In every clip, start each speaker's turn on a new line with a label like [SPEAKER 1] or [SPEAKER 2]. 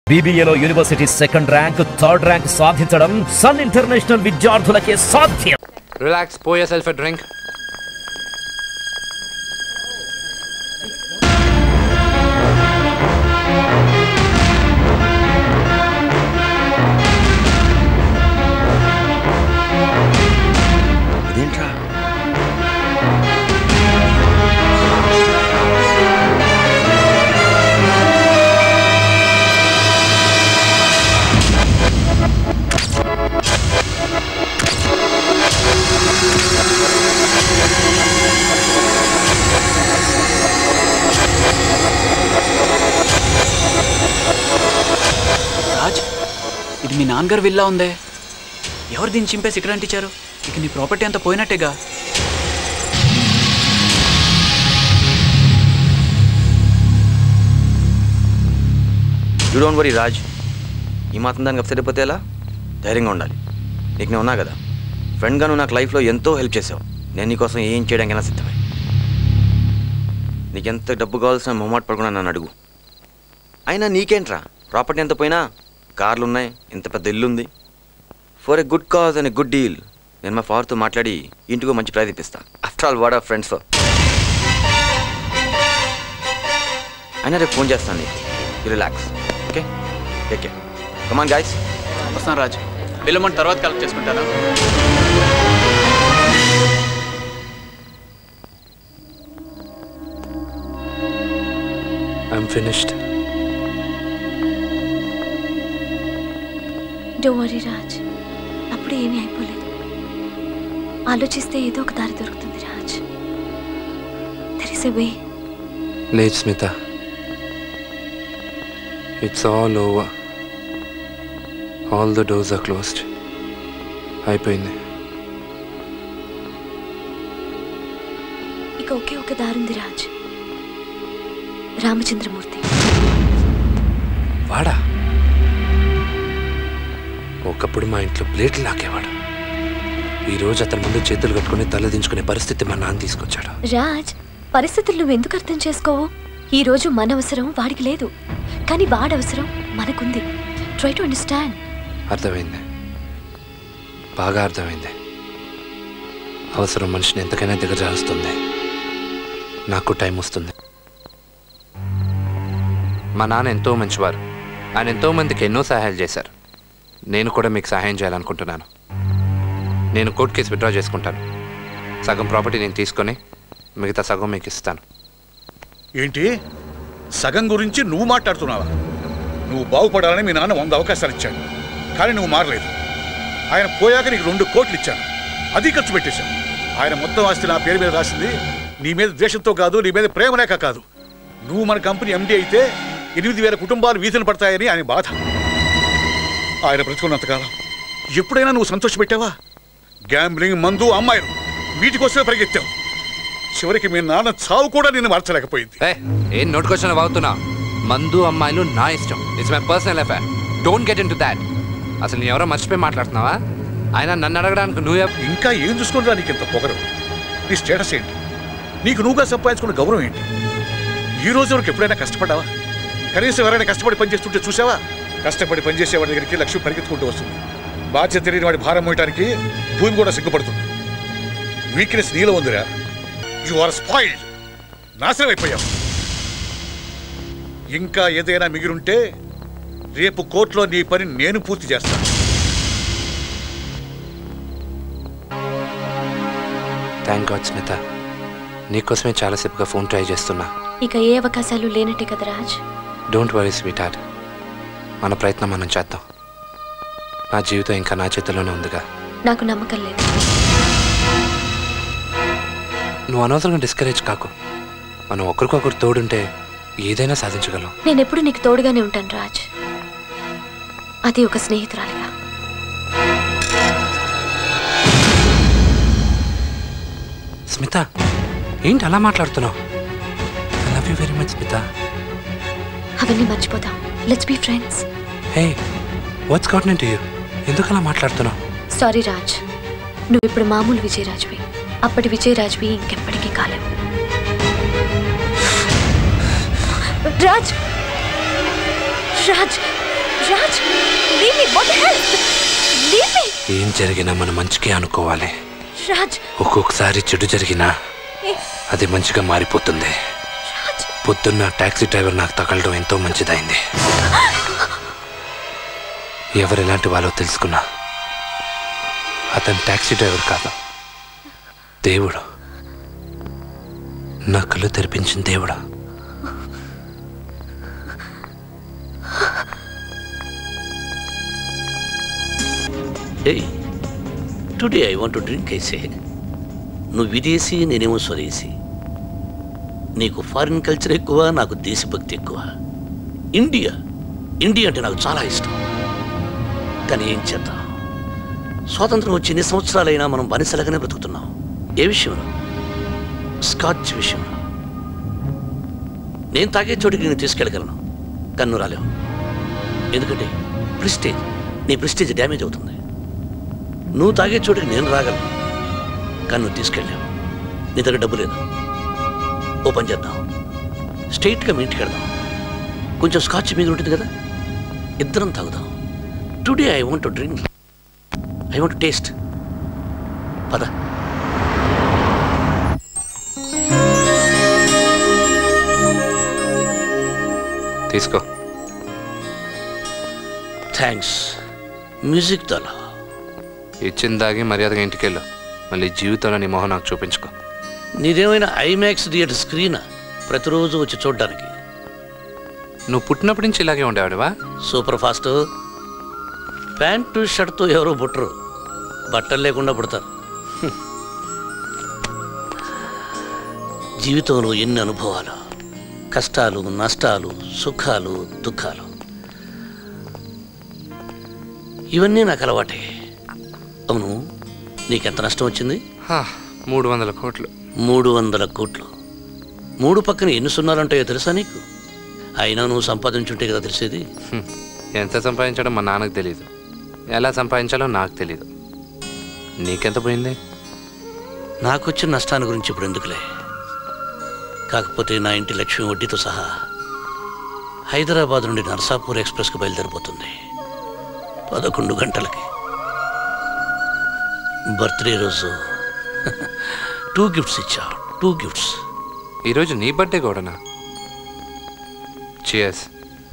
[SPEAKER 1] బీబీఏలో university second rank third rank సాధించడం sun international విద్యార్థులకే సాధ్యం
[SPEAKER 2] relax pour yourself a drink
[SPEAKER 3] ఇదేంట్రా
[SPEAKER 4] రాజ్ ఇది మీ నాన్నగారు విల్లా ఉందే ఎవరు దీన్ని చింపేసి ఇక్కడ అంటించారు ఇక నీ ప్రాపర్టీ అంతా పోయినట్టేగా
[SPEAKER 3] యూ డోంట్ వరీ రాజ్ ఈ మాత్రం దానికి అప్సెట్ అయిపోతే ఎలా ధైర్యంగా ఉండాలి నీకు నేను ఉన్నా కదా ఫ్రెండ్గా నువ్వు నాకు లైఫ్లో ఎంతో హెల్ప్ చేసావు నేను నీకోసం ఏం చేయడానికైనా సిద్ధమే నీకు ఎంత డబ్బు కావాల్సిన మొహమాట పడకుండా నన్ను అడుగు అయినా నీకేంట్రా ప్రాపర్టీ ఎంత పోయినా కార్లు ఉన్నాయి ఇంత పెద్ద ఇల్లు ఉంది for a good cause and a good deal నేను మా ఫాదర్తో మాట్లాడి ఇంటికి మంచి ప్రైజ్ ఇప్పిస్తా after all what are friends for అయినా రేపు ఫోన్ చేస్తాను నీకు relax okay take care come on guys
[SPEAKER 4] వస్తాను రాజ్ వెళ్ళమని తర్వాత కలెక్ట్ చేసుకుంటాను
[SPEAKER 2] I'm finished
[SPEAKER 5] do worry Raj అప్పుడు ఏమీ అయిపోలేదు ఆలోచిస్తే ఏదో ఒక దారి దొరుకుతుంది Raj there is a way
[SPEAKER 2] లేదు Smitha it's all over all the doors are closed అయిపోయింది
[SPEAKER 5] ఇక ఒకే ఒక దారి ఉంది రాజ్ రామచంద్రమూర్తి
[SPEAKER 2] వాడా ఒకప్పుడు మా ఇంట్లో ప్లేట్లు లాగేవాడు ఈరోజు అతని ముందు చేతులు కట్టుకుని తలదించుకునే పరిస్థితి మా నాన్న తీసుకొచ్చాడు
[SPEAKER 5] రాజ్ పరిస్థితులు నువ్వు ఎందుకు అర్థం చేసుకోవు ఈ రోజు మన అవసరం వాడికి లేదు కానీ వాడి అవసరం మనకుంది ట్రై టు అండర్స్టాండ్
[SPEAKER 2] అర్థమైంది బాగా అర్థమైంది అవసరం మనిషిని ఎంతకైనా దిగజారుస్తుంది నాకు టైం వస్తుంది మా నాన్న ఎంతో మంచివారు ఆయన ఎంతో మందికి ఎన్నో సహాయాలు చేశారు నేను కూడా మీకు సహాయం చేయాలనుకుంటున్నాను నేను కోర్టు కేసు విత్డ్రా చేసుకుంటాను సగం ప్రాపర్టీ నేను తీసుకొని మిగతా సగం మీకు ఇస్తాను
[SPEAKER 6] ఏంటి సగం గురించి నువ్వు మాట్లాడుతున్నావా నువ్వు బాగుపడాలని మీ నాన్న వంద అవకాశాలు ఇచ్చాడు కానీ నువ్వు మారలేదు ఆయన పోయాక నీకు రెండు కోట్లు ఇచ్చాను అది ఖర్చు పెట్టేశాను ఆయన మొత్తం ఆస్తి నా పేరు మీద రాసింది నీ మీద ద్వేషంతో కాదు నీ మీద ప్రేమ లేక కాదు నువ్వు మన కంపెనీ ఎండి అయితే ఎనిమిది వేల కుటుంబాలు వీధులు పడతాయని ఆయన బాధ ఆయన బ్రతుకున్నంతకాలం ఎప్పుడైనా నువ్వు సంతోషపెట్టావా గ్యాంబ్లింగ్ మందు అమ్మాయిలు వీటికోసమే పరిగెత్తావు చివరికి మీ నాన్న చావు కూడా నిన్ను మార్చలేకపోయింది
[SPEAKER 2] ఏ ఏం నోటికొచ్చిన వాగుతున్నా మందు అమ్మాయిలు నా ఇష్టం it's my personal affair don't get in to that అసలు నీ ఎవరో మర్చిపోయి మాట్లాడుతున్నావా ఆయన నన్ను అడగడానికి నువ్వే
[SPEAKER 6] ఇంకా ఏం చూసుకుంటా నీకు ఇంత పొగరు నీ స్టేటస్ ఏంటి నీకు నువ్వుగా సంపాదించుకున్న గౌరవం ఏంటి ఈ రోజు వరకు ఎప్పుడైనా కష్టపడ్డావా కనీసం ఎవరైనా కష్టపడి పనిచేస్తుంటే చూసావా కష్టపడి పనిచేసే వాడి దగ్గరికి లక్ష్యం పరిగెత్తుకుంటూ వస్తుంది బాధ్యత తెలియని వాడి భారం మోయటానికి భూమి కూడా సిగ్గుపడుతుంది వీక్నెస్ నీలో ఉందిరా యు ఆర్ స్పాయిల్డ్ నాశనం అయిపోయావు ఇంకా ఏదైనా మిగిలుంటే రేపు కోర్టులో నీ పని నేను పూర్తి చేస్తాను
[SPEAKER 2] థ్యాంక్ గాడ్ స్మిత నీకోసమే చాలాసేపుగా ఫోన్ ట్రై చేస్తున్నా
[SPEAKER 5] ఇక ఏ అవకాశాలు లేనట్టే కదా Raj
[SPEAKER 2] don't worry sweetheart మన ప్రయత్నం మనం చేద్దాం నా జీవితం ఇంకా నా చేతిలోనే ఉందిగా
[SPEAKER 5] నాకు నమ్మకం లేదు
[SPEAKER 2] నువ్వు అనవసరంగా డిస్కరేజ్ కాకు మనం ఒకరికొకరు తోడుంటే ఏదైనా సాధించగలం
[SPEAKER 5] నేను ఎప్పుడు నీకు తోడుగానే ఉంటాను రాజ్ అది ఒక స్నేహితురాలిగా
[SPEAKER 2] స్మిత ఏంటి అలా మాట్లాడుతున్నావు I love you very much Smitha
[SPEAKER 5] అవన్నీ మర్చిపోదాం let's be friends
[SPEAKER 2] hey what's got to you ఎందుకు అలా మాట్లాడుతున్నావు
[SPEAKER 5] సారీ రాజ్ నువ్వు ఇప్పుడు మామూలు విజయరాజ్వి అప్పటి విజయరాజ్వి ఇంకెప్పటికీ కాలేవు Raj Raj Raj leave me what the hell leave me
[SPEAKER 2] ఏం జరిగినా మన మంచికే అనుకోవాలి
[SPEAKER 5] రాజ్
[SPEAKER 2] ఒక్కొక్కసారి చెడు జరిగినా అది మంచిగా మారిపోతుంది
[SPEAKER 5] రాజ్
[SPEAKER 2] పొద్దున్న టాక్సీ డ్రైవర్ నాకు తగలడం ఎంతో మంచిదైంది ఎవరు ఎలాంటి వాళ్ళో తెలుసుకున్నా అతను టాక్సీ డ్రైవర్ కాదు దేవుడు నా కళ్ళు తెరిపించిన దేవుడు
[SPEAKER 7] ఏయ్ today I want to drink ఐసే నువ్వు విదేశీ నేనేమో స్వదేశీ నీకు ఫారిన్ కల్చర్ ఎక్కువ నాకు దేశభక్తి ఎక్కువ ఇండియా ఇండియా అంటే నాకు చాలా ఇష్టం కానీ ఏం చేద్దాం స్వాతంత్రం వచ్చి ఎన్ని సంవత్సరాలైనా మనం బానిసలుగానే బ్రతుకుతున్నాం ఏ విషయంలో స్కాచ్ విషయంలో నేను తాగే చోటికి నేను తీసుకెళ్ళగలను కన్ను రాలేవు ఎందుకంటే ప్రిస్టేజ్ నీ ప్రిస్టేజ్ డ్యామేజ్ అవుతుంది నువ్వు తాగే చోటికి నేను రాగలను కానీ నువ్వు తీసుకెళ్ళావు నీ దగ్గర డబ్బు లేదు ఓ పని చేద్దాం స్ట్రైట్గా మీ ఇంటికి వెళ్దాం కొంచెం స్కాచ్ మీద ఉంటుంది కదా ఇద్దరం తాగుదాం today I want to drink I want taste పద
[SPEAKER 2] తీసుకో
[SPEAKER 7] థ్యాంక్స్ మ్యూజిక్ దలా
[SPEAKER 2] ఇచ్చిన దాగి మర్యాదగా ఇంటికి వెళ్ళు మళ్ళీ జీవితంలో నీ మొహం నాకు చూపించుకో
[SPEAKER 7] నీదేమైనా ఐమాక్స్ థియేటర్ స్క్రీనా ప్రతిరోజు వచ్చి చూడడానికి
[SPEAKER 2] నువ్వు పుట్టినప్పటి నుంచి ఇలాగే ఉండేవాడివా
[SPEAKER 7] సూపర్ ఫాస్ట్ ప్యాంటు షర్ట్తో ఎవరో పుట్టరు బట్టలు లేకుండా పుడతారు హ్మ్. జీవితంలో ఎన్ని అనుభవాలు కష్టాలు నష్టాలు సుఖాలు దుఃఖాలు ఇవన్నీ నాకు అలవాటే అవును నీకెంత నష్టం వచ్చింది
[SPEAKER 2] హా, మూడు వందల కోట్లు
[SPEAKER 7] మూడు వందల కోట్లు మూడు పక్కన ఎన్ని సున్నాలుంటాయో తెలుసా నీకు అయినా నువ్వు సంపాదించుంటే కదా తెలిసేది
[SPEAKER 2] హ్మ్. ఎంత సంపాదించడం మా నాన్నకు తెలియదు ఎలా సంపాదించాలో నాకు తెలియదు నీకెంత పోయింది
[SPEAKER 7] నాకు వచ్చిన నష్టాన్ని గురించి ఇప్పుడు ఎందుకులే కాకపోతే నా ఇంటి లక్ష్మి వడ్డీతో సహా హైదరాబాద్ నుండి నర్సాపూర్ ఎక్స్ప్రెస్కి బయలుదేరిపోతుంది పదకొండు గంటలకి బర్త్డే రోజు టూ గిఫ్ట్స్ ఇచ్చా టూ గిఫ్ట్స్
[SPEAKER 2] ఈరోజు నీ బర్త్డే కూడానా చియర్స్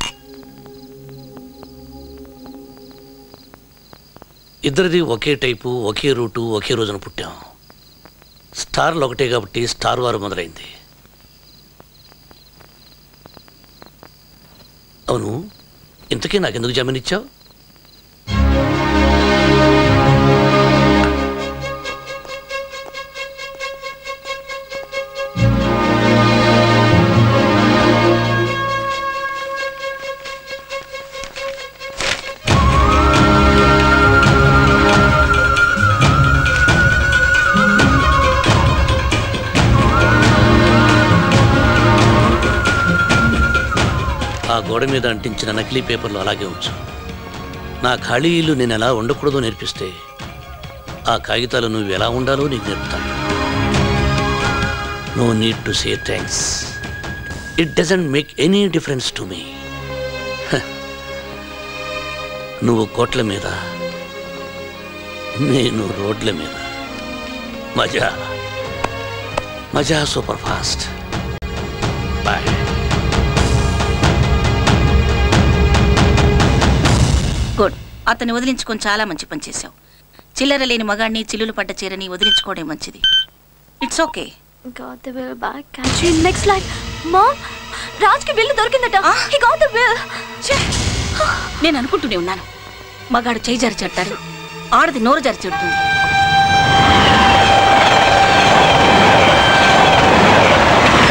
[SPEAKER 7] ఇద్దరిది ఒకే టైపు ఒకే రూటు ఒకే రోజున పుట్టాం స్టార్లు ఒకటే కాబట్టి స్టార్ వారు మొదలైంది అవును ఇంతకీ నాకెందుకు జామీన్ ఇచ్చావు ఆ గోడ మీద అంటించిన నకిలీ పేపర్లు అలాగే ఉంచు నా ఖాళీ ఇల్లు నేను ఎలా ఉండకూడదో నేర్పిస్తే ఆ కాగితాలు నువ్వు ఎలా ఉండాలో నీకు నేర్పుతాను no need to say thanks it doesn't make any difference to me నువ్వు కోట్ల మీద నేను రోడ్ల మీద మజా మజా సూపర్ ఫాస్ట్ బాయ్
[SPEAKER 8] గుడ్ అతన్ని వదిలించుకొని చాలా మంచి పని చేశావు చిల్లర లేని మగాడిని చిల్లులు పడ్డ చీరని వదిలించుకోవడం మంచిది it's okay
[SPEAKER 5] got the will back catch you in next life mom Raj కి బిల్లు దొరికిందట he got the bill
[SPEAKER 8] నేను అనుకుంటూనే ఉన్నాను మగాడు చేయి జారి చెడతాడు ఆడది నోరు జారి చెడుతుంది